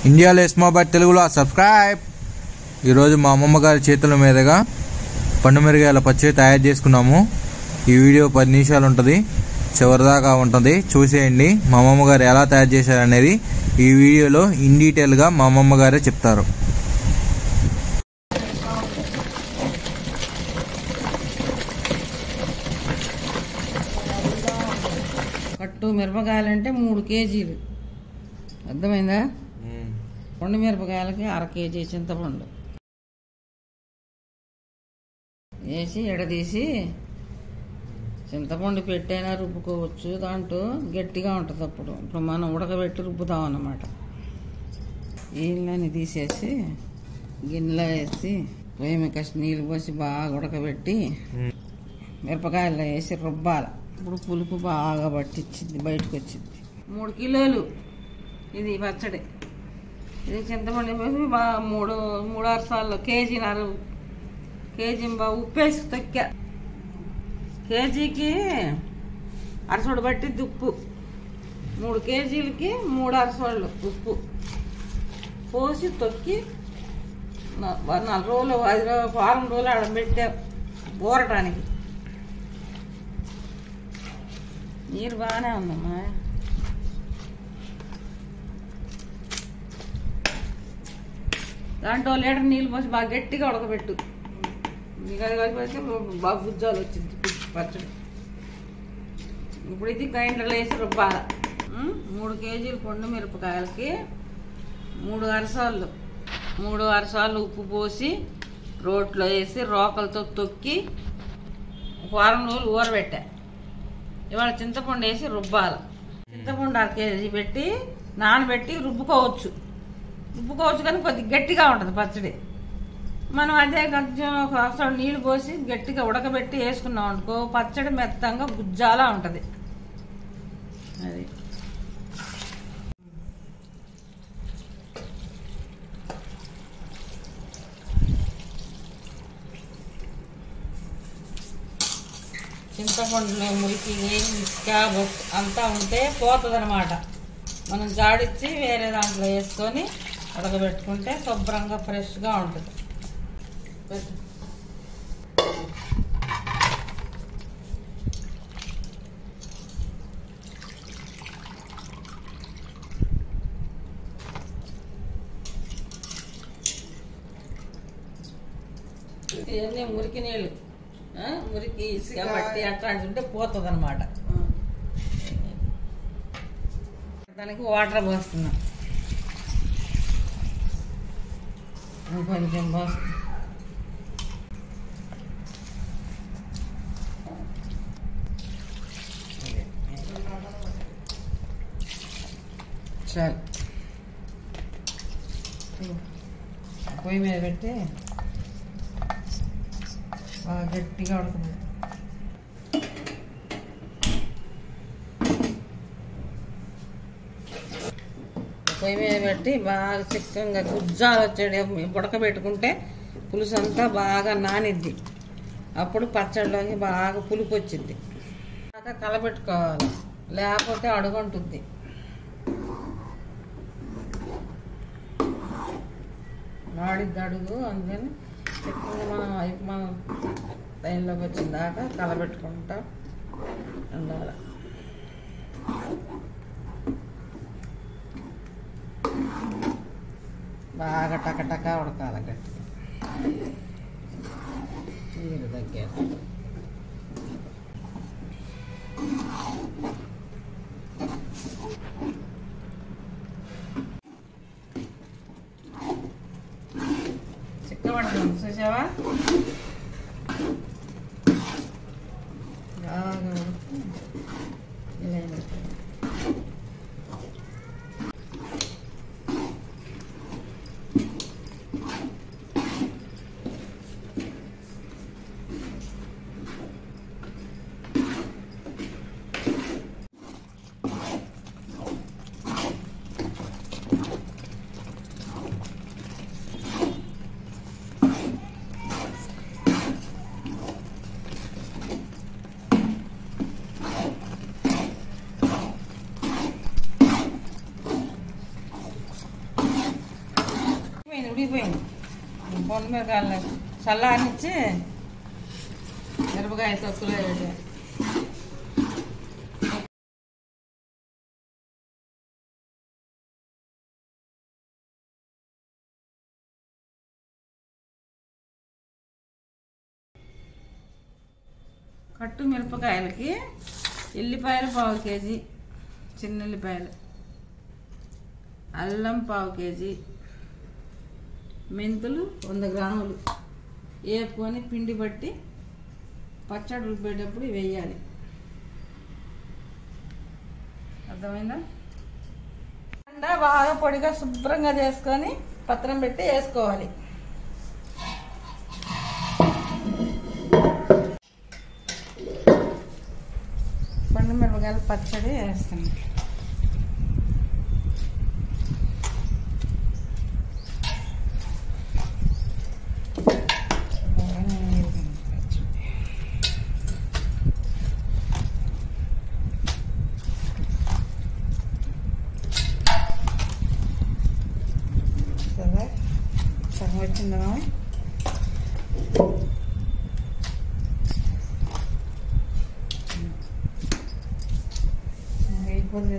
ఇండియాలో ఇస్మాబాద్ తెలుగులో సబ్స్క్రైబ్ ఈరోజు మా అమ్మమ్మ గారి చేతుల మీదుగా పండు మిరగాయల పచ్చడి తయారు చేసుకున్నాము ఈ వీడియో పది నిమిషాలు ఉంటుంది చివరిదాకా ఉంటుంది చూసేయండి మా అమ్మమ్మ గారు ఎలా తయారు చేశారనేది ఈ వీడియోలో ఇన్ డీటెయిల్గా మా అమ్మమ్మ గారే చెప్తారు కట్టు మిరపకాయలంటే మూడు కేజీలు అర్థమైందా పండు మిరపకాయలకి అర కేజీ చింతపండు వేసి ఎడదీసి చింతపండు పెట్టైనా రుబ్బుకోవచ్చు దాంట్లో గట్టిగా ఉంటుంది అప్పుడు ఇప్పుడు మనం ఉడకబెట్టి రుబ్బుతాం అన్నమాట నీళ్ళని తీసేసి గిన్నెలో వేసి పొయ్యి మీద కాస్త నీళ్ళు పోసి బాగా ఉడకబెట్టి మిరపకాయలు వేసి రుబ్బాలి ఇప్పుడు పులుపు బాగా పట్టించింది బయటకు వచ్చింది మూడు కిలోలు ఇది పచ్చడి ఇది చింతపండు వేసి బాగా మూడు మూడు అరసాల్లో కేజీన్నర కేజీ బాగా ఉప్పేసి తొక్కా కేజీకి అరసోడు పట్టిద్ది ఉప్పు మూడు కేజీలకి మూడు అరసోళ్ళు ఉప్పు పోసి తొక్కి నా- నాలుగు రోజులు ఐదు రోజులు వారం రోజులు ఆడబెట్టా బోరటానికి నీరు బాగానే ఉందమ్మా దాంట్లో లీటర్ నీళ్ళు పోసి బాగా గట్టిగా ఉడకబెట్టు నీకు అది కలిపేస్తే బాగా గుజ్జాలు వచ్చింది పచ్చడి ఇప్పుడు ఇది గ్రైండర్లో వేసి రుబ్బాల ఉమ్, మూడు కేజీలు పండు మిరపకాయలకి మూడు అరసాలు మూడు అరసాలు ఉప్పు పోసి రోట్లో వేసి రోకలతో తొక్కి ఒక వారం రోజులు ఊరబెట్టా ఇవాళ చింతపండు వేసి రుబ్బాలి చింతపండు అర కేజీ పెట్టి నానబెట్టి రుబ్బుకోవచ్చు రుబ్బుకోవచ్చు కానీ కొద్దిగా గట్టిగా ఉంటుంది పచ్చడి మనం అదే కొంచెం ఒక అవసరం నీళ్ళు పోసి గట్టిగా ఉడకబెట్టి వేసుకున్నాం అనుకో పచ్చడి మెత్తంగా గుజ్జాలా ఉంటుంది అది చింతపండులో మురికి ఇసుక బొట్టు అంతా ఉంటే పోతుంది అనమాట మనం జాడిచ్చి వేరే దాంట్లో వేసుకొని ఉడకబెట్టుకుంటే శుభ్రంగా ఫ్రెష్గా ఉంటుంది పెట్టు. ఇవన్నీ మురికి నీళ్ళు ఆ? మురికి ఇసుక మట్టి అట్లాంటివి ఉంటే పోతుంది అనమాట దానికి వాటర్ పోస్తున్నా కొంచెం పోస్తున్నా చాలు పొయ్యి మీద పెట్టి బాగా గట్టిగా ఉడకదు పొయ్యి మీద పెట్టి బాగా చిక్కగా గుజ్జాలు వచ్చేది ఉడకబెట్టుకుంటే పులుసు అంతా బాగా నానిద్ది అప్పుడు పచ్చడిలోకి బాగా పులుపు వచ్చింది బాగా కలబెట్టుకోవాలి లేకపోతే అడుగుంటుంది వాడిద్ది అడుగు అందుకని చిక్కగా మనం అయిపో మనం లైన్లోకి వచ్చిన దాకా కలబెట్టుకుంటా ఉండాలి బాగా టకటక ఉడకాలి గట్టిగా నీరు దగ్గర చిక్కబడుతుంది చూసావా బాగా ఉడికి ఇలా అయిపోతుంది. ఉడికిపోయింది పొండు మిరకాయలు చల్లారనిచ్చి మిరపకాయ తొక్కులో వేసి కట్టు మిరపకాయలకి ఎల్లిపాయలు పావు కేజీ చిన్న ఉల్లిపాయలు అల్లం పావు కేజీ మెంతులు వంద గ్రాములు వేపుకొని పిండి పట్టి పచ్చడి రుబ్బేటప్పుడు వేయాలి అర్థమైందా అండా బాగా పొడిగా శుభ్రంగా చేసుకొని పత్రం పెట్టి వేసుకోవాలి పండు మిరపకాయలు పచ్చడి వేస్తాను కదా సగం వచ్చిందా అయిపోతుంది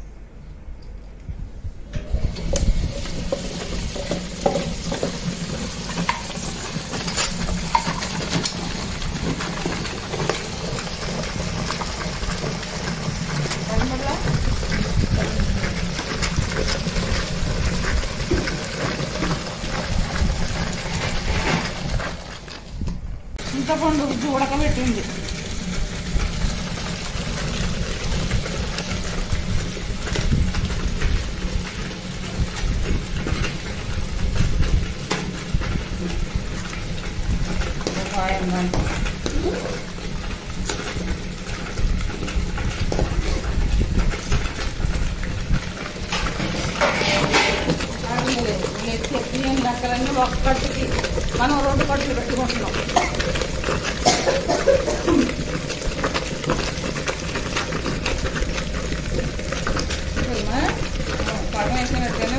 చింతపండు రుచి ఉడకబెట్టింది కాయం దాంట్లో బియ్యం లెక్కలన్నీ ఒక కట్టుకి మనం రెండు కట్టులు పెట్టుకుంటున్నాం చూడమ్మా, పడవ వేసినట్టేనా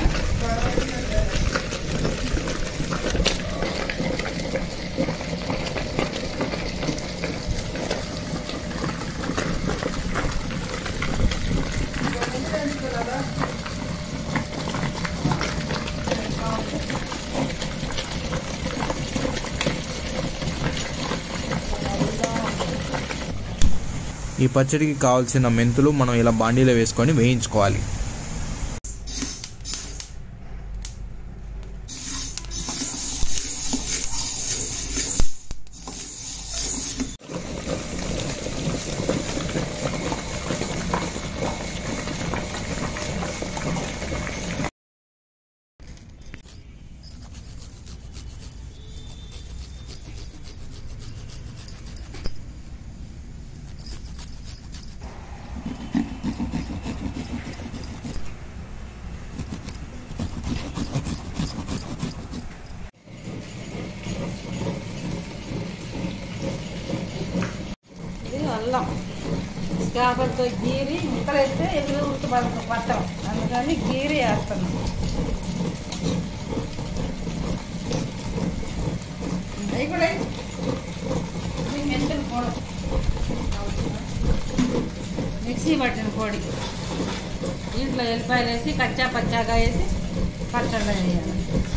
ఈ పచ్చడికి కావాల్సిన మెంతులు మనం ఇలా బాండీలో వేసుకొని వేయించుకోవాలి ఇది అల్లం చేపలతో గీరి ముక్కలు వేస్తే ఎదురు ఉడక పడక పట్టం అందుకని గీరి వేస్తున్నాం అవి కూడా వేయి. ఇది మెంతులు పొడి మిక్సీ పట్టిన పొడి దీంట్లో ఎల్లిపాయలు వేసి కచ్చా పచ్చాగా వేసి పచ్చడి వేయాలి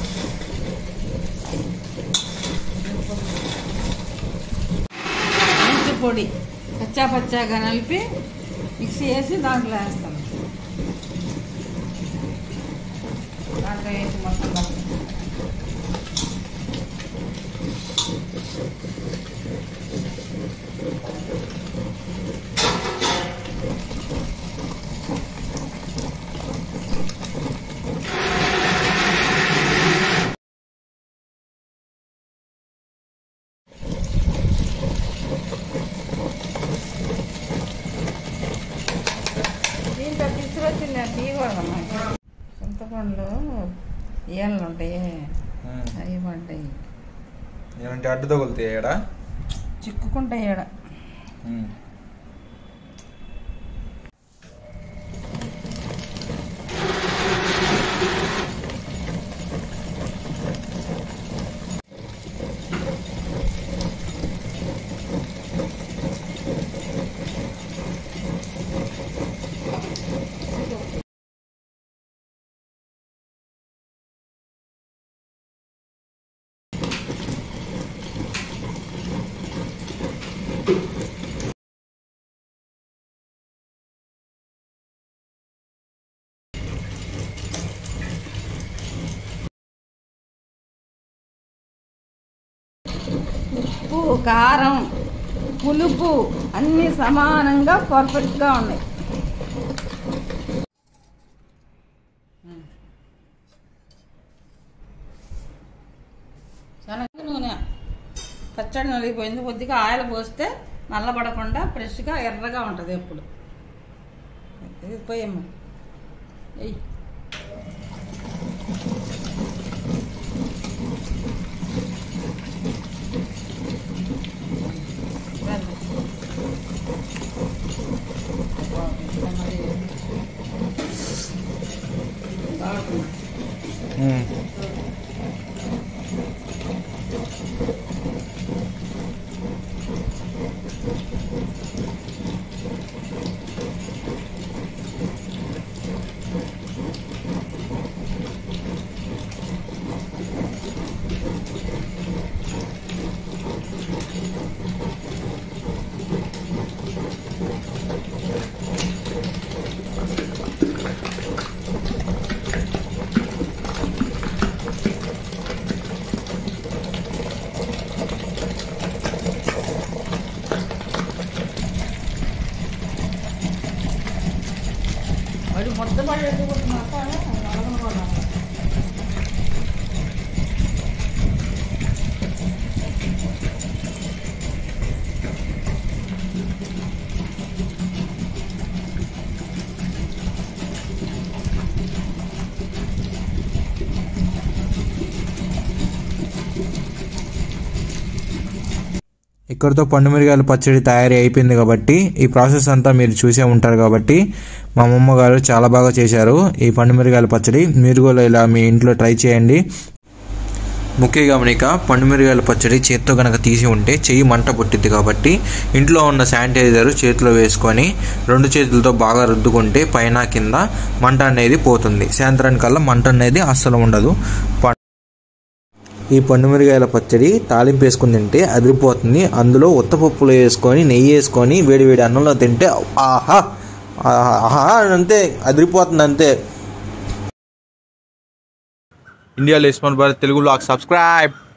మెంతి పొడి పచ్చా పచ్చాగా నలిపి మిక్సీ వేసి దాంట్లో వేస్తాం దాంట్లో వేసి మొత్తం కలుపుతాం. దీంట్లో తీసుకొచ్చింది తీయకూడదమ్మా చింతపండు ఏళ్ళు ఉంటాయి అవి పడ్డాయి ఏమంటే అడ్డు తగులుతాయి ఏడా చిక్కుకుంటాయి ఈడ ఉప్పు కారం పులుపు అన్నీ సమానంగా పర్ఫెక్ట్గా ఉన్నాయి శనగ నూనె పచ్చడి నలిగిపోయింది కొద్దిగా ఆయిల్ పోస్తే నల్లబడకుండా ఫ్రెష్గా ఎర్రగా ఉంటుంది ఎప్పుడు ఇది పోయమ్మ ఎయ్ బాగుంటుంది ఉమ్. వాడు ముద్ద పడేది కూడా మాట్లాడే కూడా ఇక్కడితో పండు మిరగాయల పచ్చడి తయారీ అయిపోయింది కాబట్టి ఈ ప్రాసెస్ అంతా మీరు చూసే ఉంటారు కాబట్టి మా అమ్మమ్మ గారు చాలా బాగా చేశారు ఈ పండు మిరగాయల పచ్చడి మీరు కూడా ఇలా మీ ఇంట్లో ట్రై చేయండి ముఖ్య గమనిక పండు మిరగాయల పచ్చడి చేత్తో కనుక తీసి ఉంటే చెయ్యి మంట పుట్టిద్ది కాబట్టి ఇంట్లో ఉన్న శానిటైజర్ చేతిలో వేసుకొని రెండు చేతులతో బాగా రుద్దుకుంటే పైన కింద మంట అనేది పోతుంది సాయంత్రానికల్లా మంట అనేది అస్సలు ఉండదు ప- ఈ పండు మిరగాయల పచ్చడి తాలింపు వేసుకుని తింటే అదిరిపోతుంది అందులో ఉత్తపప్పులు వేసుకొని నెయ్యి వేసుకొని వేడి వేడి అన్నంలో తింటే ఆహా ఆహా అంతే అదిరిపోతుంది అంతే ఇండియా లెస్మన్ భారత్ తెలుగులో సబ్స్క్రైబ్